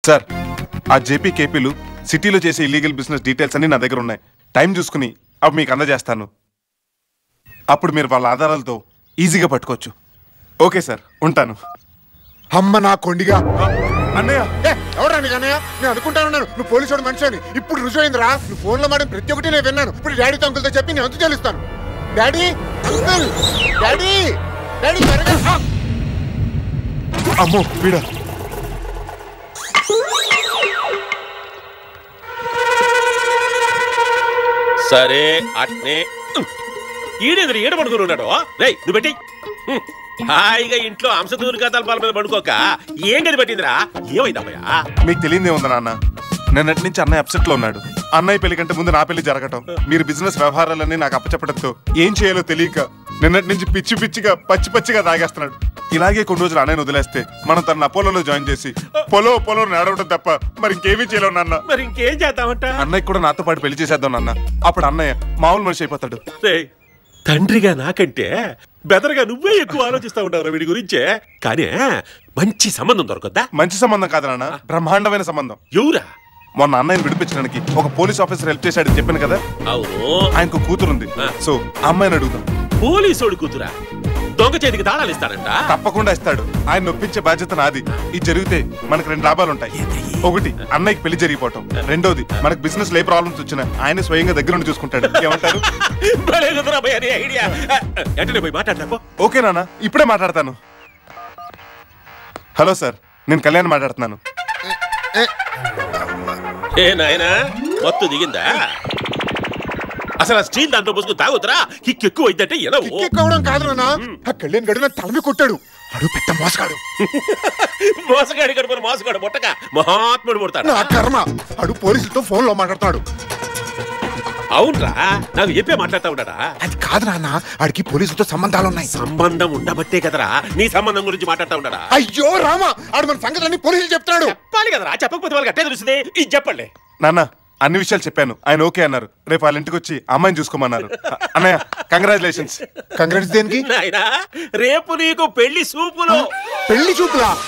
Sir ఆ JP కేపీలు సిటీలో చేసే ఇల్లీగల్ బిజినెస్ డీటెయిల్స్ అన్ని నా దగ్గర ఉన్నాయి టైం చూసుకుని అవి మీకు అందజేస్తాను అప్పుడు మీరు వాళ్ళ ఆధారాలతో ఈజీగా పట్టుకోవచ్చు ఓకే సార్ ఉంటాను అమ్మ నా కొండిగా అన్నయ్య ఏ, ఎవరా నీకు అన్నయ్య నేను అనుకుంటాను నువ్వు పోలీసు వాడు మనిషి అని ఇప్పుడు రుజువైందిరా నువ్వు ఫోన్ లో మాడిన ప్రతి ఒక్కటి నేను విన్నాను ఇప్పుడు డాడీతో అంకుల్తో చెప్పి నేను అంతు తెలుస్తాను డాడీ అంకుల్ డాడీ డాడీ త్వరగా ఆ! అమ్మో వీడా సరే అట్నే ఈడెదురు ఈడ పడుకుని ఉన్నాడు రేయ్ నువ్వు పెట్టి హ్మ్. హాయిగా ఇంట్లో అంశదూరి కథల పాల మీద పడుకోక ఏం గది పెట్టిందిరా ఏమైందమ్మయ్యా మీకు తెలియదే ఉంది నాన్న నిన్నటి నుంచి అన్నయ్య అప్సెట్ లో ఉన్నాడు అన్నయ్య పెళ్లి కంటే ముందు నా పెళ్లి జరగటం మీరు బిజినెస్ వ్యవహారాలన్నీ నాకు అప్పచెప్పడంతో ఏం చేయాలో తెలియక నిన్నటి నుంచి పిచ్చి పిచ్చిగా పచ్చి పచ్చిగా తాగేస్తున్నాడు ఇలాగే కొన్ని రోజులు అన్నయ్యను వదిలేస్తే మనం తన అపోలోలో జాయిన్ చేసి పొలో పొలో నడవడం తప్ప మరి ఇంకేమీ చేయలేవు నాన్న మరి ఇంకేం చేద్దామంట అన్నయ్య కూడా నాతో పాటు పెళ్లి చేసేద్దాం నాన్న అప్పుడు అన్నయ్య మామూలు మనిషి అయిపోతాడు రేయ్, తండ్రిగా నాకంటే బెదరగా నువ్వే ఎక్కువ ఆలోచిస్తా ఉంటావు వీడి గురించే కానీ మంచి సంబంధం దొరకద్దా మంచి సంబంధం కాదు నాన్న బ్రహ్మాండమైన సంబంధం ఎవరా మొన్న అన్నయ్యని విడిపించడానికి ఒక పోలీస్ ఆఫీసర్ హెల్ప్ చేశాడని చెప్పాను కదా అవును ఆయనకు కూతురుంది సో ఆ అమ్మాయిని అడుగుదాం పోలీసోడు కూతురా దొంగ చేతికి తాళాలు ఇస్తానంట తప్పకుండా ఇస్తాడు ఆయన నొప్పించే బాధ్యత నాది ఇది జరిగితే మనకు రెండు లాభాలు ఉంటాయి ఒకటి అన్నయ్యకి పెళ్లి జరిగిపోవటం రెండోది మనకు బిజినెస్ లో ఏ ప్రాబ్లమ్స్ వచ్చినా ఆయన స్వయంగా దగ్గర నుండి చూసుకుంటాడు ఏమంటారు భలే కుదురా భయ్యా నీ ఐడియా వెంటనే పోయి మాట్లాడతాపో ఓకే నాన్న ఇప్పుడే మాట్లాడతాను హలో సార్ నేను కళ్యాణ్ మాట్లాడుతున్నాను ఏ నాయనా మత్తు దిగిందా అసలు ఆ స్టీల్ దాంట్లో పోసుకుని తాగుతురా కిక్ ఎక్కువ అయిందంటే ఎలా ఎక్కవడం కాదు నాన్న ఆ కళ్యాణ్ గడు నా తలమి కొట్టాడు అడు పెద్ద మోసగాడు మోసగాడి కడుపున మోసగాడు ముట్టక మహాత్ముడు పుడతాడు నా కర్మ అడు పోలీసులతో ఫోన్ లో మాట్లాడతాడు అవునరా నాకు చెప్పే మాట్లాడుతా ఉన్నాడా అది కాదు నాన్న ఆడికి పోలీసులతో సంబంధాలు ఉన్నాయి సంబంధం ఉండబట్టే కదరా నీ సంబంధం గురించి మాట్లాడుతా ఉన్నాడా అయ్యో రామా ఆడు మన సంగతులన్నీ పోలీసులు చెప్తున్నాడు చెప్పాలి కదరా చెప్పకపోతే వాళ్ళకి అట్టే తెలుస్తుంది ఇది చెప్పండి నాన్న అన్ని విషయాలు చెప్పాను ఆయన ఓకే అన్నారు రేపు వాళ్ళ ఇంటికి వచ్చి అమ్మాయిని చూసుకోమన్నారు అ- అన్నయ్య కంగ్రాచులేషన్స్ కంగ్రాట్స్ దేనికి నాయనా రేపు నీకు పెళ్లి సూపులు పెళ్లి చూపులా